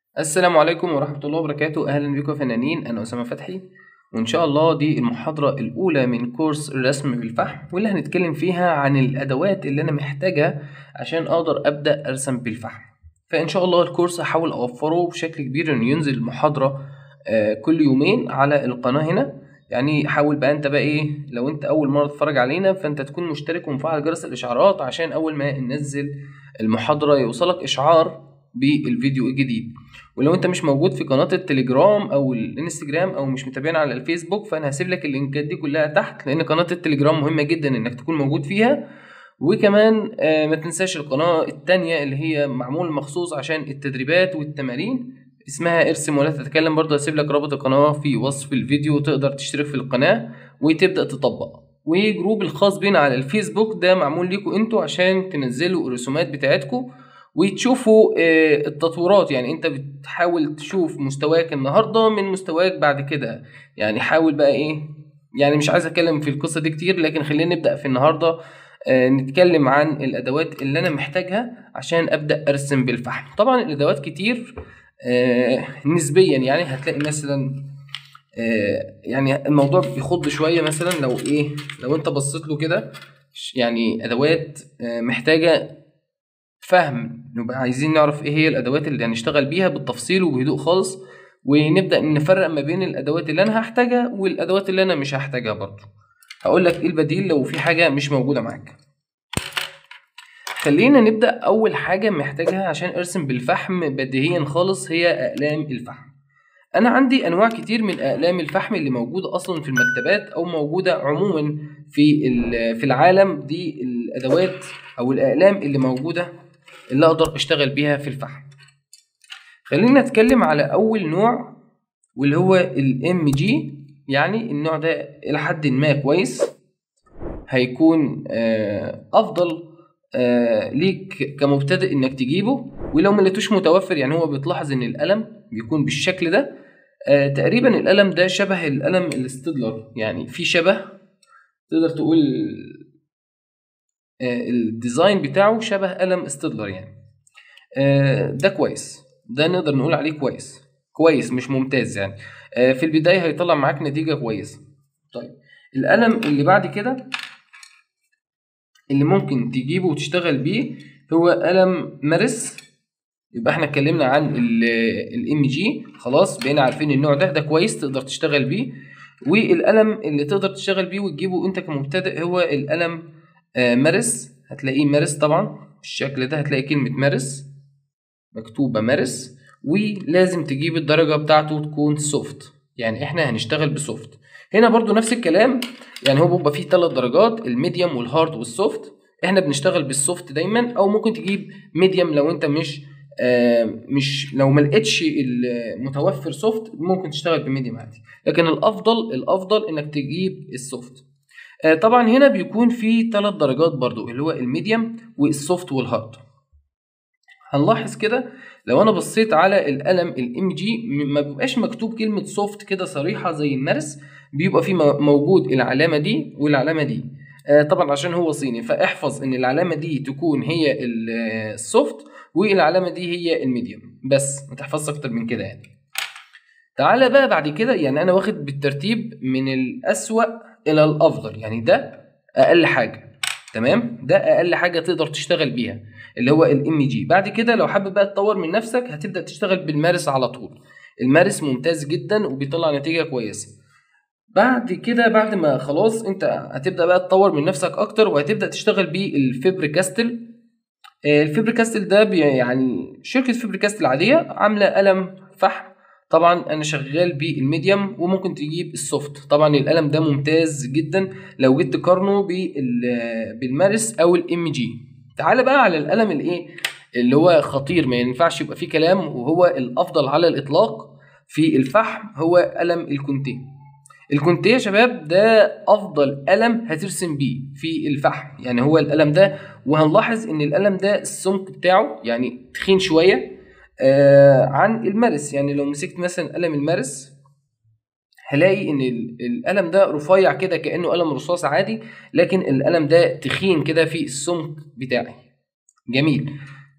السلام عليكم ورحمة الله وبركاته أهلا بكم يا فنانين أنا أسامة فتحي وإن شاء الله دي المحاضرة الأولى من كورس الرسم بالفحم واللي هنتكلم فيها عن الأدوات اللي أنا محتاجها عشان أقدر أبدأ أرسم بالفحم فإن شاء الله الكورس هحاول أوفره بشكل كبير إنه ينزل محاضرة آه، كل يومين على القناة هنا يعني حاول بقى انت بقى ايه لو انت اول مره تتفرج علينا فانت تكون مشترك ومفعل جرس الاشعارات عشان اول ما ننزل المحاضره يوصلك اشعار بالفيديو الجديد ولو انت مش موجود في قناه التليجرام او الانستجرام او مش متابعنا على الفيسبوك فانا هسيب لك اللينكات دي كلها تحت لان قناه التليجرام مهمه جدا انك تكون موجود فيها وكمان آه، ما تنساش القناه التانية اللي هي معمول مخصوص عشان التدريبات والتمارين اسمها ارسم ولا تتكلم برضه هسيب لك رابط القناه في وصف الفيديو تقدر تشترك في القناه وتبدا تطبق وجروب الخاص بينا على الفيسبوك ده معمول ليكم انتوا عشان تنزلوا الرسومات بتاعتكم وتشوفوا آه، التطورات يعني انت بتحاول تشوف مستواك النهارده من مستواك بعد كده يعني حاول بقى ايه يعني مش عايز اتكلم في القصه دي كتير لكن خلينا نبدا في النهارده آه، نتكلم عن الادوات اللي انا محتاجها عشان ابدا ارسم بالفحم طبعا الادوات كتير آه، نسبيا يعني هتلاقي مثلا آه، يعني الموضوع بيخض شويه مثلا لو ايه لو انت بصيت له كده ش- يعني ادوات آه، محتاجه فهم نبقى عايزين نعرف ايه هي الادوات اللي هنشتغل بيها بالتفصيل وبهدوء خالص ونبدا نفرق ما بين الادوات اللي انا هحتاجها والادوات اللي انا مش هحتاجها برضه هقول لك ايه البديل لو في حاجه مش موجوده معاك خلينا نبدا اول حاجه محتاجها عشان ارسم بالفحم بديهيا خالص هي اقلام الفحم انا عندي انواع كتير من اقلام الفحم اللي موجوده اصلا في المكتبات او موجوده عموما في ال- في العالم دي الادوات او الاقلام اللي موجوده اللي اقدر اشتغل بيها في الفحم خلينا نتكلم على اول نوع واللي هو الام جي يعني النوع ده الى حد ما كويس هيكون آه، افضل آه، ليك كمبتدئ انك تجيبه ولو ما لقيتوش متوفر يعني هو بتلاحظ ان القلم بيكون بالشكل ده آه، تقريبا القلم ده شبه القلم الاستدلر يعني في شبه تقدر تقول آه، الديزاين بتاعه شبه قلم استدلر يعني آه، ده كويس ده نقدر نقول عليه كويس كويس مش ممتاز يعني آه، في البداية هيطلع معاك نتيجة كويسة طيب القلم اللي بعد كده اللي ممكن تجيبه وتشتغل بيه هو قلم مارس يبقى احنا اتكلمنا عن الام جي خلاص بقينا عارفين النوع ده ده كويس تقدر تشتغل بيه والقلم اللي تقدر تشتغل بيه وتجيبه انت كمبتدئ هو القلم آه، مارس هتلاقيه مارس طبعا بالشكل ده هتلاقي كلمة مارس مكتوبة مارس ولازم تجيب الدرجة بتاعته تكون سوفت يعني احنا هنشتغل بسوفت هنا برضو نفس الكلام يعني هو بيبقى فيه ثلاث درجات الميديوم والهارد والسوفت احنا بنشتغل بالسوفت دايما او ممكن تجيب ميديوم لو انت مش آه مش لو ما لقيتش المتوفر سوفت ممكن تشتغل بميديوم عادي لكن الافضل الافضل انك تجيب السوفت آه طبعا هنا بيكون في ثلاث درجات برضو اللي هو الميديوم والسوفت والهارد هنلاحظ كده لو انا بصيت على القلم الام جي ما بيبقاش مكتوب كلمه سوفت كده صريحه زي المارس بيبقى في م- موجود العلامه دي والعلامه دي آه، طبعا عشان هو صيني فاحفظ ان العلامه دي تكون هي ال- آه، السوفت والعلامه دي هي الميديوم بس ما تحفظش اكتر من كده يعني تعالى بقى بعد كده يعني انا واخد بالترتيب من الاسوأ الى الافضل يعني ده اقل حاجه تمام ده اقل حاجه تقدر تشتغل بيها اللي هو الام جي بعد كده لو حابب بقى تطور من نفسك هتبدا تشتغل بالمارس على طول المارس ممتاز جدا وبيطلع نتيجه كويسه بعد كده بعد ما خلاص انت هتبدا بقى تطور من نفسك اكتر وهتبدا تشتغل بالفيبر كاستل آه، الفيبر كاستل ده بي- يعني شركه فيبر كاستل العاديه عامله قلم فحم طبعا انا شغال بالميديوم وممكن تجيب السوفت طبعا القلم ده ممتاز جدا لو جيت تقارنه بال- بالمارس او الام جي تعال بقى على القلم الايه اللي هو خطير ما ينفعش يبقى فيه كلام وهو الافضل على الاطلاق في الفحم هو قلم الكونتيه الكونتيه يا شباب ده افضل قلم هترسم بيه في الفحم يعني هو القلم ده وهنلاحظ ان القلم ده السمك بتاعه يعني تخين شويه آه عن المارس يعني لو مسكت مثلا قلم المارس هلاقي ان ال- القلم ده رفيع كده كانه قلم رصاص عادي لكن القلم ده تخين كده في السمك بتاعي جميل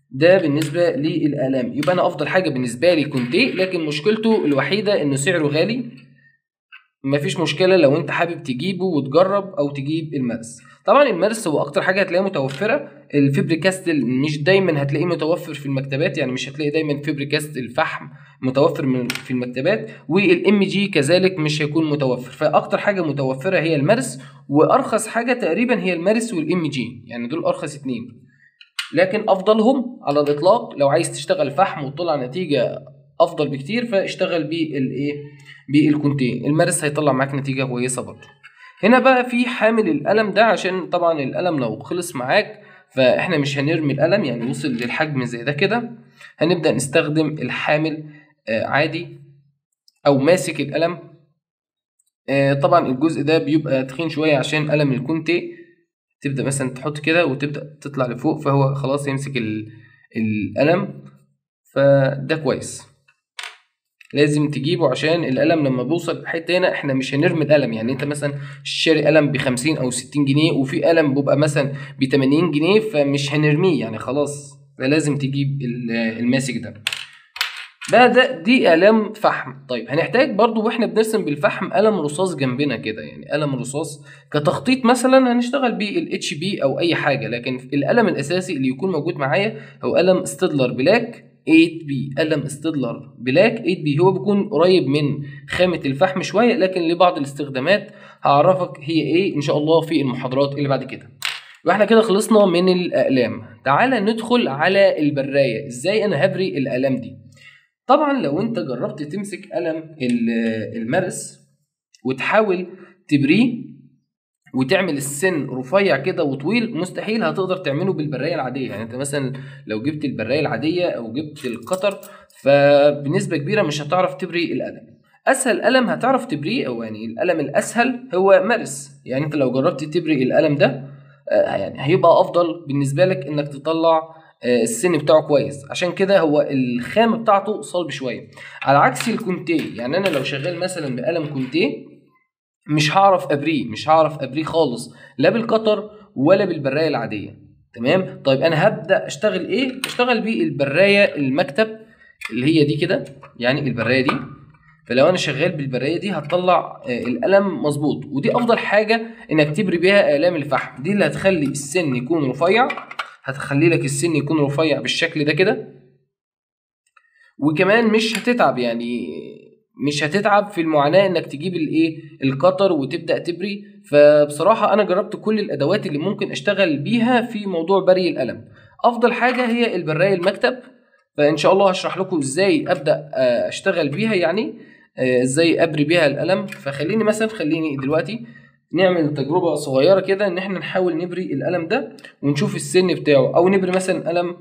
ده بالنسبه للاقلام يبقى انا افضل حاجه بالنسبه لي كونتي لكن مشكلته الوحيده انه سعره غالي مفيش مشكله لو انت حابب تجيبه وتجرب او تجيب المارس طبعا المارس هو اكتر حاجه هتلاقيها متوفره الفيبريكاستل مش دايما هتلاقيه متوفر في المكتبات يعني مش هتلاقي دايما فيبريكاست الفحم متوفر من في المكتبات والام جي كذلك مش هيكون متوفر فاكتر حاجه متوفره هي المارس وارخص حاجه تقريبا هي المارس والام جي يعني دول ارخص اتنين لكن افضلهم على الاطلاق لو عايز تشتغل فحم وتطلع نتيجه افضل بكتير فاشتغل بالايه بالكونتين المارس هيطلع معاك نتيجه كويسه برضه هنا بقى في حامل القلم ده عشان طبعا القلم لو خلص معاك فاحنا مش هنرمي القلم يعني وصل للحجم زي ده كده هنبدا نستخدم الحامل آه عادي او ماسك القلم آه طبعا الجزء ده بيبقى تخين شويه عشان قلم الكونتي تبدا مثلا تحط كده وتبدا تطلع لفوق فهو خلاص يمسك القلم فده كويس لازم تجيبه عشان القلم لما بيوصل حته هنا احنا مش هنرمي القلم يعني انت مثلا شاري قلم ب 50 او 60 جنيه وفي قلم بيبقى مثلا ب 80 جنيه فمش هنرميه يعني خلاص فلازم تجيب الماسك ده بقى ده دي قلم فحم طيب هنحتاج برضو واحنا بنرسم بالفحم قلم رصاص جنبنا كده يعني قلم رصاص كتخطيط مثلا هنشتغل بيه الاتش بي او اي حاجه لكن القلم الاساسي اللي يكون موجود معايا هو قلم ستيدلر بلاك 8 بي قلم ستيدلر بلاك 8 بي هو بيكون قريب من خامة الفحم شوية لكن لبعض الاستخدامات هعرفك هي ايه ان شاء الله في المحاضرات اللي بعد كده واحنا كده خلصنا من الاقلام تعالى ندخل على البراية ازاي انا هبري الاقلام دي طبعا لو انت جربت تمسك قلم المرس وتحاول تبريه وتعمل السن رفيع كده وطويل مستحيل هتقدر تعمله بالبرايه العاديه يعني انت مثلا لو جبت البرايه العاديه او جبت القطر فبنسبه كبيره مش هتعرف تبري القلم اسهل قلم هتعرف تبريه او يعني القلم الاسهل هو مرس يعني انت لو جربت تبري القلم ده يعني هيبقى افضل بالنسبه لك انك تطلع السن بتاعه كويس عشان كده هو الخامه بتاعته صلب شويه على عكس الكونتيه يعني انا لو شغال مثلا بقلم كونتيه مش هعرف ابريه مش هعرف ابريه خالص لا بالقطر ولا بالبرايه العاديه تمام طيب انا هبدا اشتغل ايه اشتغل بيه البرايه المكتب اللي هي دي كده يعني البرايه دي فلو انا شغال بالبرايه دي هتطلع القلم مظبوط ودي افضل حاجه انك تبري بيها اقلام الفحم دي اللي هتخلي السن يكون رفيع هتخلي لك السن يكون رفيع بالشكل ده كده وكمان مش هتتعب يعني مش هتتعب في المعاناه انك تجيب الايه القطر وتبدا تبري فبصراحه انا جربت كل الادوات اللي ممكن اشتغل بيها في موضوع بري القلم افضل حاجه هي البرايه المكتب فان شاء الله هشرح لكم ازاي ابدا اشتغل بيها يعني ازاي ابري بيها القلم فخليني مثلا خليني دلوقتي نعمل تجربه صغيره كده ان احنا نحاول نبري القلم ده ونشوف السن بتاعه او نبري مثلا قلم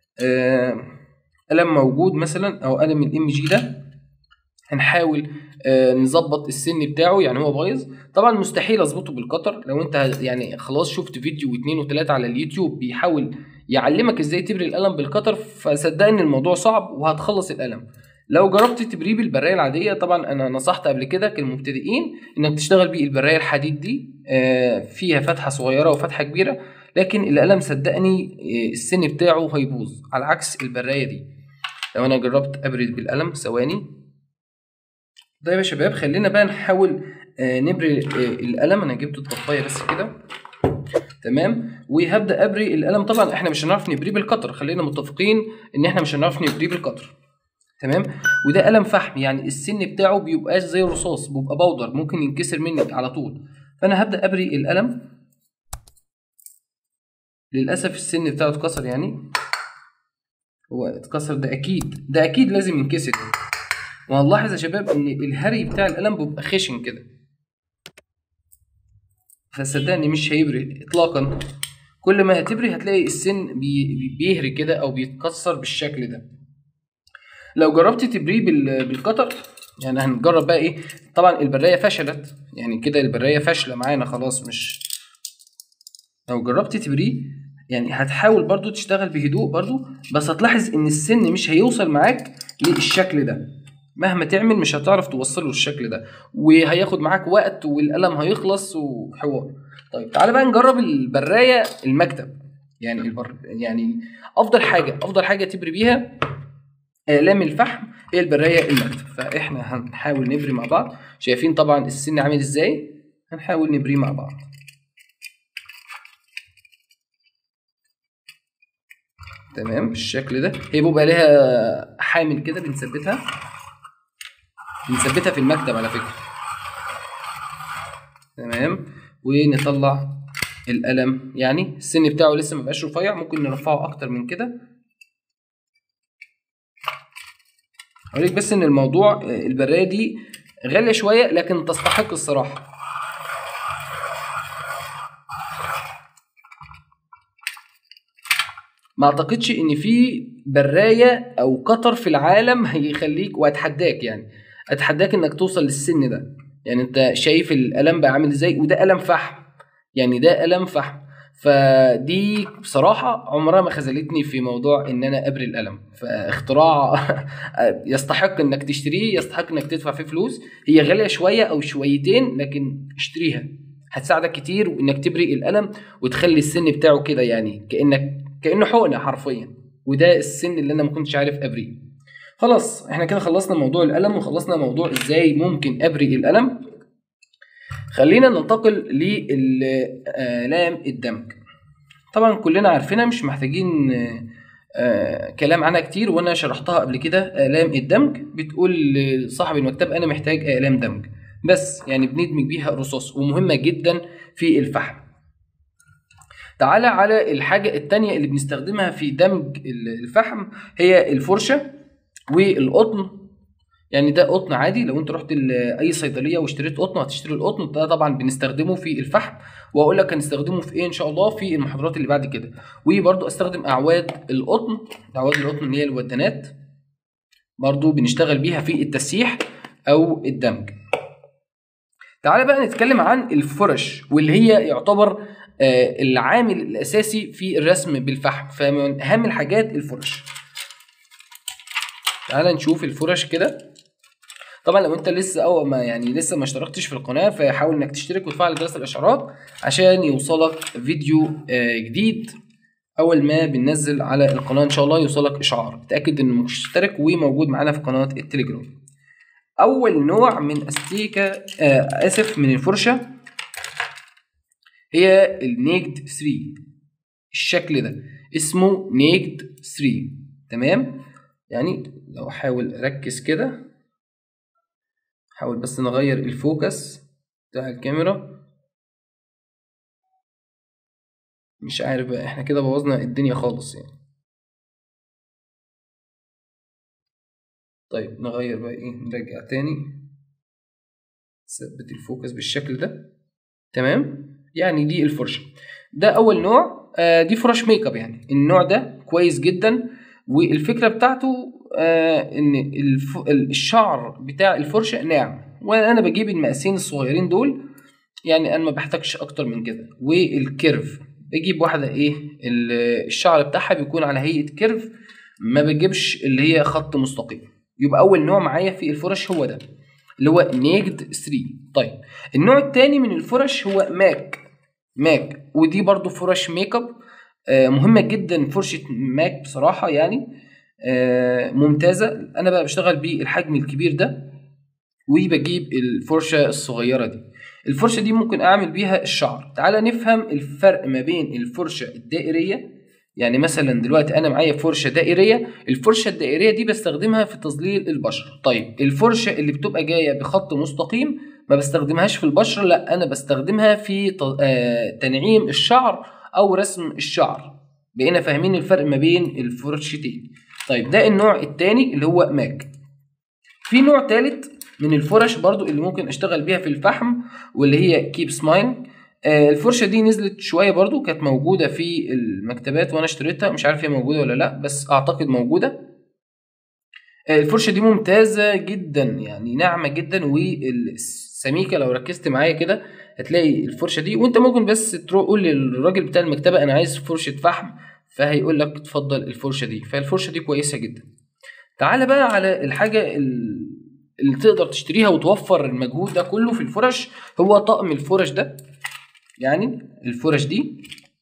قلم موجود مثلا او قلم الام جي ده هنحاول آه نظبط السن بتاعه يعني هو بايظ طبعا مستحيل اظبطه بالقطر لو انت يعني خلاص شفت فيديو واثنين وثلاثه على اليوتيوب بيحاول يعلمك ازاي تبري القلم بالقطر فصدقني الموضوع صعب وهتخلص القلم لو جربت تبريه بالبرايه العاديه طبعا انا نصحت قبل كده كالمبتدئين انك تشتغل بيه البرايه الحديد دي آه فيها فتحه صغيره وفتحه كبيره لكن القلم صدقني آه السن بتاعه هيبوظ على عكس البرايه دي لو انا جربت ابرد بالقلم ثواني طيب يا شباب خلينا بقى نحاول آه نبري آه القلم انا جبت الطفايه بس كده تمام وهبدا ابري القلم طبعا احنا مش هنعرف نبريه بالقطر خلينا متفقين ان احنا مش هنعرف نبريه بالقطر تمام وده قلم فحم يعني السن بتاعه بيبقاش زي الرصاص بيبقى بودر ممكن ينكسر منك على طول فانا هبدا ابري القلم للاسف السن بتاعه اتكسر يعني هو اتكسر ده اكيد ده اكيد لازم ينكسر يعني. وهنلاحظ يا شباب ان الهري بتاع القلم بيبقى خشن كده فصدقني مش هيبري اطلاقا كل ما هتبري هتلاقي السن بي بيهري كده او بيتكسر بالشكل ده لو جربت تبريه بالقطر يعني هنجرب بقى ايه طبعا البرايه فشلت يعني كده البرايه فاشله معانا خلاص مش لو جربت تبريه يعني هتحاول برضو تشتغل بهدوء برضو بس هتلاحظ ان السن مش هيوصل معاك للشكل ده مهما تعمل مش هتعرف توصله للشكل ده وهياخد معاك وقت والقلم هيخلص وحوار طيب تعالى بقى نجرب البرايه المكتب يعني البر يعني افضل حاجه افضل حاجه تبري بيها اقلام الفحم هي البرايه المكتب فاحنا هنحاول نبري مع بعض شايفين طبعا السن عامل ازاي هنحاول نبريه مع بعض تمام بالشكل ده هي بيبقى ليها حامل كده بنثبتها بنثبتها في المكتب على فكره تمام ونطلع القلم يعني السن بتاعه لسه مبقاش رفيع ممكن نرفعه اكتر من كده اوريك بس ان الموضوع البرايه دي غاليه شويه لكن تستحق الصراحه ما اعتقدش ان في برايه او قطر في العالم هيخليك واتحداك يعني اتحداك انك توصل للسن ده يعني انت شايف القلم بقى عامل ازاي وده قلم فحم يعني ده قلم فحم فدي بصراحة عمرها ما خذلتني في موضوع ان انا ابري القلم فاختراع يستحق انك تشتريه يستحق انك تدفع فيه فلوس هي غالية شوية او شويتين لكن اشتريها هتساعدك كتير وانك تبري القلم وتخلي السن بتاعه كده يعني كانك كانه حقنه حرفيا وده السن اللي انا ما كنتش عارف ابريه خلاص احنا كده خلصنا موضوع القلم وخلصنا موضوع ازاي ممكن ابري القلم خلينا ننتقل لآلام الدمج طبعا كلنا عارفينها مش محتاجين آه كلام عنها كتير وانا شرحتها قبل كده آلام الدمج بتقول لصاحب المكتب انا محتاج آلام دمج بس يعني بندمج بيها رصاص ومهمة جدا في الفحم تعالى على الحاجة التانية اللي بنستخدمها في دمج الفحم هي الفرشة والقطن يعني ده قطن عادي لو انت رحت اي صيدليه واشتريت قطن هتشتري القطن ده طبعا بنستخدمه في الفحم واقول لك هنستخدمه في ايه ان شاء الله في المحاضرات اللي بعد كده وبرده استخدم اعواد القطن اعواد القطن اللي هي الودانات برضو بنشتغل بيها في التسييح او الدمج تعالى بقى نتكلم عن الفرش واللي هي يعتبر العامل الاساسي في الرسم بالفحم فمن اهم الحاجات الفرش تعالى نشوف الفرش كده طبعا لو انت لسه او ما يعني لسه ما اشتركتش في القناه فحاول انك تشترك وتفعل جرس الاشعارات عشان يوصلك فيديو جديد اول ما بننزل على القناه ان شاء الله يوصلك اشعار اتاكد انه مشترك وموجود معانا في قناه التليجرام اول نوع من استيكه آه اسف من الفرشه هي النيكد 3 الشكل ده اسمه نيكد 3 تمام يعني لو احاول اركز كده حاول بس نغير الفوكس بتاع الكاميرا مش عارف بقى احنا كده بوظنا الدنيا خالص يعني طيب نغير بقى ايه نرجع تاني ثبت الفوكس بالشكل ده تمام يعني دي الفرشه ده اول نوع آه دي فرش ميك اب يعني النوع ده كويس جدا والفكره بتاعته آه ان الف... الشعر بتاع الفرشه ناعم وانا بجيب المقاسين الصغيرين دول يعني انا ما بحتاجش اكتر من كده والكيرف بجيب واحده ايه الشعر بتاعها بيكون على هيئه كيرف ما بجيبش اللي هي خط مستقيم يبقى اول نوع معايا في الفرش هو ده اللي هو نيجد 3 طيب النوع الثاني من الفرش هو ماك ماك ودي برضو فرش ميك اب آه مهمه جدا فرشه ماك بصراحه يعني آه ممتازه انا بقى بشتغل بالحجم الكبير ده وبجيب الفرشه الصغيره دي الفرشه دي ممكن اعمل بيها الشعر تعالى نفهم الفرق ما بين الفرشه الدائريه يعني مثلا دلوقتي انا معايا فرشه دائريه الفرشه الدائريه دي بستخدمها في تظليل البشره طيب الفرشه اللي بتبقى جايه بخط مستقيم ما بستخدمهاش في البشره لا انا بستخدمها في تنعيم الشعر او رسم الشعر بقينا فاهمين الفرق ما بين الفرشتين طيب ده النوع الثاني اللي هو ماك في نوع ثالث من الفرش برضو اللي ممكن اشتغل بيها في الفحم واللي هي كيب سمايل الفرشه دي نزلت شويه برضو كانت موجوده في المكتبات وانا اشتريتها مش عارف هي موجوده ولا لا بس اعتقد موجوده الفرشه دي ممتازه جدا يعني ناعمه جدا والسميكه لو ركزت معايا كده هتلاقي الفرشه دي وانت ممكن بس تقول للراجل بتاع المكتبه انا عايز فرشه فحم فهيقول لك اتفضل الفرشه دي فالفرشه دي كويسه جدا تعال بقى على الحاجه اللي تقدر تشتريها وتوفر المجهود ده كله في الفرش هو طقم الفرش ده يعني الفرش دي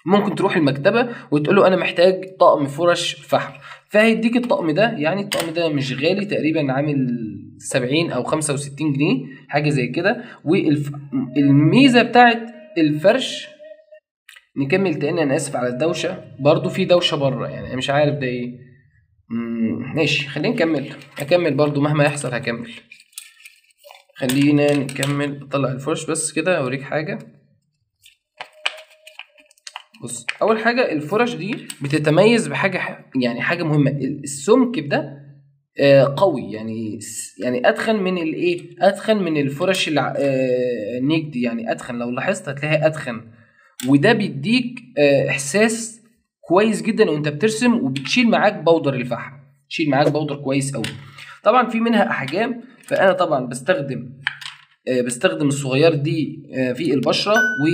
ممكن تروح المكتبه وتقول له انا محتاج طقم فرش فحم فهيديك الطقم ده يعني الطقم ده مش غالي تقريبا عامل 70 او 65 جنيه حاجه زي كده والميزه بتاعت الفرش نكمل تاني انا اسف على الدوشه برضو في دوشه بره يعني مش عارف ده ايه ماشي خلينا نكمل اكمل برضو مهما يحصل هكمل خلينا نكمل اطلع الفرش بس كده اوريك حاجه بص اول حاجه الفرش دي بتتميز بحاجه يعني حاجه مهمه السمك ده آه، قوي يعني يعني اتخن من الايه اتخن من الفرش النيك دي يعني اتخن لو لاحظت هتلاقيها اتخن وده بيديك آه، احساس كويس جدا وانت بترسم وبتشيل معاك بودر الفحم تشيل معاك بودر كويس قوي طبعا في منها احجام فانا طبعا بستخدم آه، بستخدم الصغير دي آه، في البشره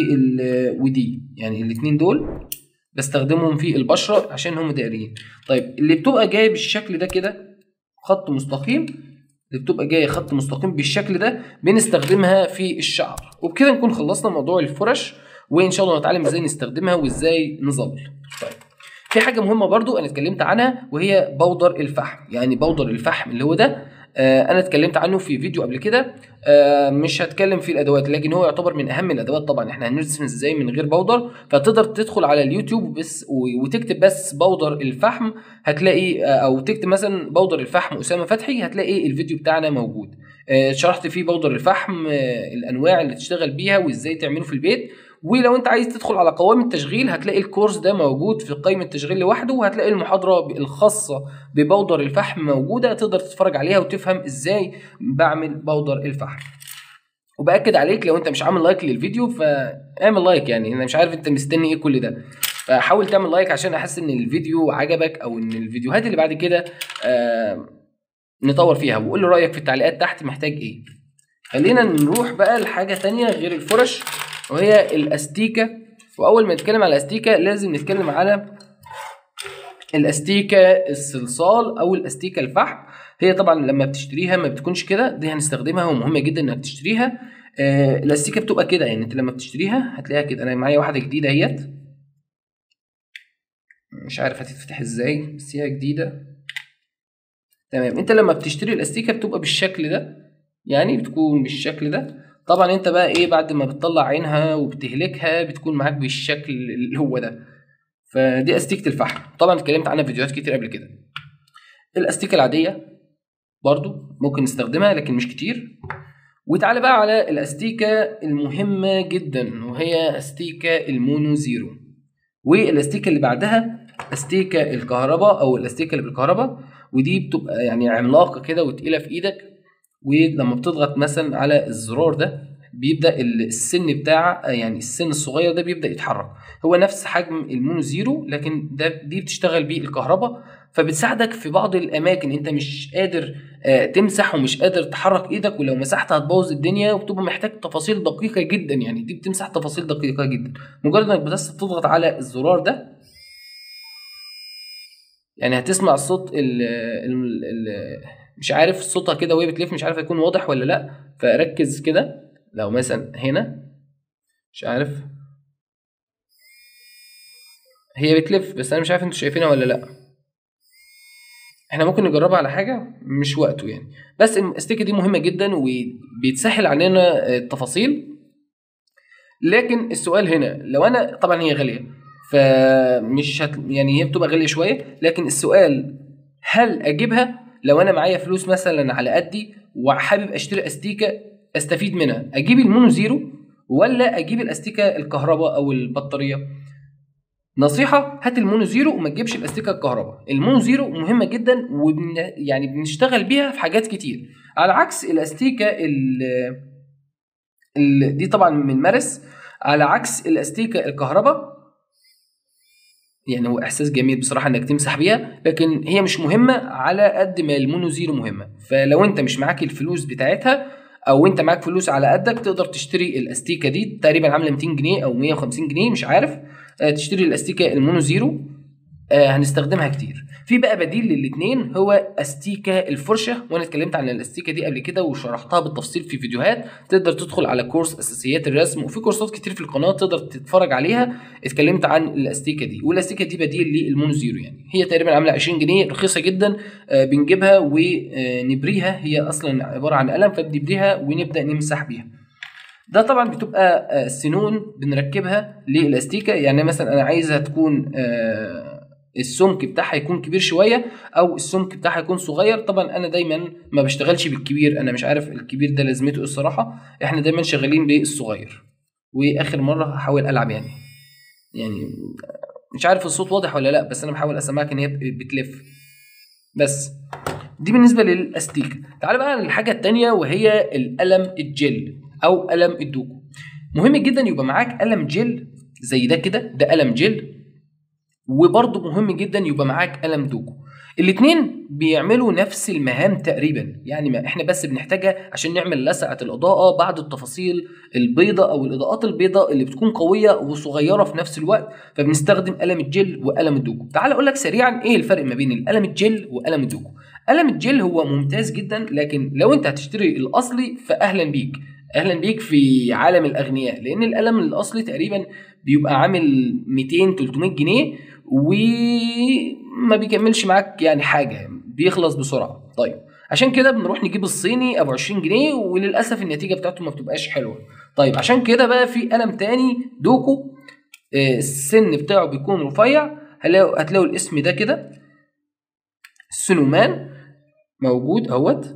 ودي يعني الاثنين دول بستخدمهم في البشره عشان هم دائريين طيب اللي بتبقى جايه بالشكل ده كده خط مستقيم اللي بتبقى جايه خط مستقيم بالشكل ده بنستخدمها في الشعر وبكده نكون خلصنا موضوع الفرش وان شاء الله نتعلم ازاي نستخدمها وازاي نظبط طيب في حاجه مهمه برضو انا اتكلمت عنها وهي بودر الفحم يعني بودر الفحم اللي هو ده آه انا اتكلمت عنه في فيديو قبل كده آه مش هتكلم فيه الادوات لكن هو يعتبر من اهم الادوات طبعا احنا هنرسم ازاي من غير بودر فتقدر تدخل على اليوتيوب بس وتكتب بس بودر الفحم هتلاقي آه او تكتب مثلا بودر الفحم اسامه فتحي هتلاقي الفيديو بتاعنا موجود آه شرحت فيه بودر الفحم آه الانواع اللي تشتغل بيها وازاي تعمله في البيت ولو انت عايز تدخل على قوائم التشغيل هتلاقي الكورس ده موجود في قائمه التشغيل لوحده وهتلاقي المحاضره الخاصه ببودر الفحم موجوده تقدر تتفرج عليها وتفهم ازاي بعمل بودر الفحم وباكد عليك لو انت مش عامل لايك للفيديو فاعمل لايك يعني انا مش عارف انت مستني ايه كل ده فحاول تعمل لايك عشان احس ان الفيديو عجبك او ان الفيديوهات اللي بعد كده آه نطور فيها وقول لي رايك في التعليقات تحت محتاج ايه خلينا نروح بقى لحاجه تانية غير الفرش وهي الاستيكه واول ما نتكلم على الاستيكه لازم نتكلم على الاستيكه الصلصال او الاستيكه الفحم هي طبعا لما بتشتريها ما بتكونش كده دي هنستخدمها ومهمه جدا انك تشتريها آه الاستيكه بتبقى كده يعني انت لما بتشتريها هتلاقيها كده انا معايا واحده جديده اهيت مش عارف هتتفتح ازاي بس هي جديده تمام انت لما بتشتري الاستيكه بتبقى بالشكل ده يعني بتكون بالشكل ده طبعا انت بقى ايه بعد ما بتطلع عينها وبتهلكها بتكون معاك بالشكل اللي هو ده فدي استيكه الفحم طبعا اتكلمت عنها في فيديوهات كتير قبل كده الاستيكه العاديه برضو ممكن نستخدمها لكن مش كتير وتعالى بقى على الاستيكه المهمه جدا وهي استيكه المونو زيرو والاستيكه اللي بعدها استيكه الكهرباء او الاستيكه اللي بالكهرباء ودي بتبقى يعني عملاقه كده وتقيله في ايدك ولما بتضغط مثلا على الزرار ده بيبدا السن بتاع يعني السن الصغير ده بيبدا يتحرك هو نفس حجم المونو زيرو لكن ده دي بتشتغل بيه الكهرباء فبتساعدك في بعض الاماكن انت مش قادر آه، تمسح ومش قادر تحرك ايدك ولو مسحت هتبوظ الدنيا وبتبقى محتاج تفاصيل دقيقه جدا يعني دي بتمسح تفاصيل دقيقه جدا مجرد انك بس بتضغط على الزرار ده يعني هتسمع الصوت ال ال ال مش عارف صوتها كده وهي بتلف مش عارف هيكون واضح ولا لا فركز كده لو مثلا هنا مش عارف هي بتلف بس انا مش عارف انتوا شايفينها ولا لا احنا ممكن نجربها على حاجه مش وقته يعني بس الاستيكه دي مهمه جدا وبيتسهل علينا التفاصيل لكن السؤال هنا لو انا طبعا هي غاليه فمش هت... يعني هي بتبقى غاليه شويه لكن السؤال هل اجيبها لو انا معايا فلوس مثلا على قدي وحابب اشتري استيكه استفيد منها اجيب المونو زيرو ولا اجيب الاستيكه الكهرباء او البطاريه نصيحه هات المونو زيرو وما تجيبش الاستيكه الكهرباء المونو زيرو مهمه جدا وبن يعني بنشتغل بيها في حاجات كتير على عكس الاستيكه ال دي طبعا من مرس على عكس الاستيكه الكهرباء يعني هو احساس جميل بصراحه انك تمسح بيها لكن هي مش مهمه على قد ما المونو زيرو مهمه فلو انت مش معاك الفلوس بتاعتها او انت معاك فلوس على قدك تقدر تشتري الاستيكه دي تقريبا عامله 200 جنيه او 150 جنيه مش عارف آه، تشتري الاستيكه المونو زيرو آه هنستخدمها كتير في بقى بديل للاثنين هو استيكا الفرشه وانا اتكلمت عن الاستيكا دي قبل كده وشرحتها بالتفصيل في فيديوهات تقدر تدخل على كورس اساسيات الرسم وفي كورسات كتير في القناه تقدر تتفرج عليها اتكلمت عن الاستيكا دي والاستيكا دي بديل للمونو زيرو يعني هي تقريبا عامله 20 جنيه رخيصه جدا آه بنجيبها ونبريها هي اصلا عباره عن قلم فبنبريها ونبدا نمسح بيها ده طبعا بتبقى آه، سنون بنركبها للاستيكه يعني مثلا انا عايزها تكون آه، السمك بتاعها يكون كبير شويه او السمك بتاعها يكون صغير طبعا انا دايما ما بشتغلش بالكبير انا مش عارف الكبير ده لازمته ايه الصراحه احنا دايما شغالين بالصغير واخر مره هحاول العب يعني يعني مش عارف الصوت واضح ولا لا بس انا بحاول اسمعك ان هي بتلف بس دي بالنسبه للاستيكه تعال بقى للحاجه التانية وهي القلم الجل او قلم الدوكو مهم جدا يبقى معاك قلم جل زي ده كده ده قلم جل وبرضه مهم جدا يبقى معاك قلم دوكو الاتنين بيعملوا نفس المهام تقريبا يعني ما احنا بس بنحتاجها عشان نعمل لسعة الإضاءة بعد التفاصيل البيضاء أو الإضاءات البيضاء اللي بتكون قوية وصغيرة في نفس الوقت فبنستخدم قلم الجل وقلم الدوكو تعال أقول لك سريعا إيه الفرق ما بين القلم الجل وقلم الدوكو قلم الجل هو ممتاز جدا لكن لو أنت هتشتري الأصلي فأهلا بيك اهلا بيك في عالم الاغنياء لان القلم الاصلي تقريبا بيبقى عامل 200 300 جنيه وما بيكملش معاك يعني حاجه بيخلص بسرعه طيب عشان كده بنروح نجيب الصيني ابو 20 جنيه وللاسف النتيجه بتاعته ما بتبقاش حلوه طيب عشان كده بقى في قلم تاني دوكو آه، السن بتاعه بيكون رفيع هتلاقوا هتلاقوا الاسم ده كده سنومان موجود اهوت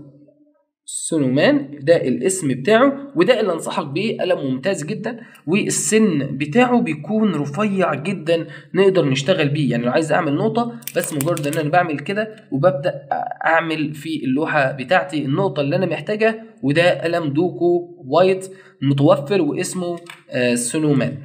سنومان ده الاسم بتاعه وده اللي انصحك بيه قلم ممتاز جدا والسن بتاعه بيكون رفيع جدا نقدر نشتغل بيه يعني لو عايز اعمل نقطه بس مجرد ان انا بعمل كده وببدا اعمل في اللوحه بتاعتي النقطه اللي انا محتاجها وده قلم دوكو وايت متوفر واسمه آه، سنومان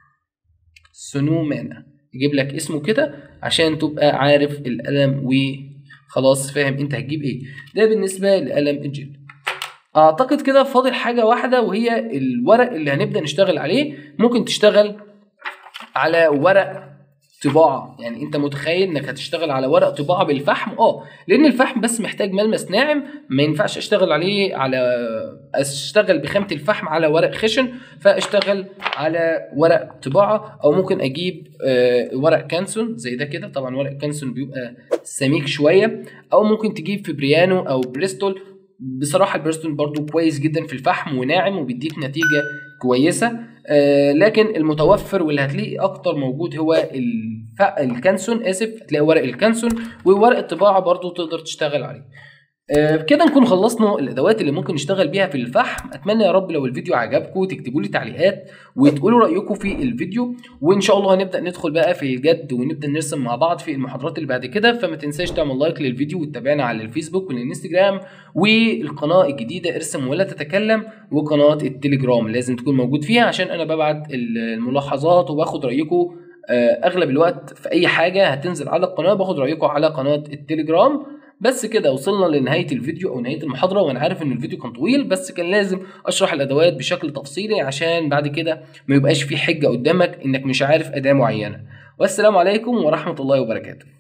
سنومان يجيب لك اسمه كده عشان تبقى عارف القلم وخلاص فاهم انت هتجيب ايه ده بالنسبه لقلم الجل اعتقد كده فاضل حاجه واحده وهي الورق اللي هنبدا نشتغل عليه ممكن تشتغل على ورق طباعه يعني انت متخيل انك هتشتغل على ورق طباعه بالفحم اه لان الفحم بس محتاج ملمس ناعم ما ينفعش اشتغل عليه على اشتغل بخامه الفحم على ورق خشن فاشتغل على ورق طباعه او ممكن اجيب آه، ورق كانسون زي ده كده طبعا ورق كانسون بيبقى سميك شويه او ممكن تجيب فبريانو او بريستول بصراحه البريستول برضو كويس جدا في الفحم وناعم وبيديك نتيجه كويسه آه، لكن المتوفر واللي هتلاقيه اكتر موجود هو الف... الكانسون اسف هتلاقي ورق الكانسون وورق الطباعه برضو تقدر تشتغل عليه آه، بكده نكون خلصنا الادوات اللي ممكن نشتغل بيها في الفحم اتمنى يا رب لو الفيديو عجبكم تكتبوا لي تعليقات وتقولوا رايكم في الفيديو وان شاء الله هنبدا ندخل بقى في الجد ونبدا نرسم مع بعض في المحاضرات اللي بعد كده فما تنساش تعمل لايك للفيديو وتتابعنا على الفيسبوك والانستجرام والقناه الجديده ارسم ولا تتكلم وقناه التليجرام لازم تكون موجود فيها عشان انا ببعت الملاحظات وباخد رايكم آه، اغلب الوقت في اي حاجه هتنزل على القناه باخد رايكم على قناه التليجرام بس كده وصلنا لنهايه الفيديو او نهايه المحاضره وانا عارف ان الفيديو كان طويل بس كان لازم اشرح الادوات بشكل تفصيلي عشان بعد كده ما يبقاش في حجه قدامك انك مش عارف اداه معينه والسلام عليكم ورحمه الله وبركاته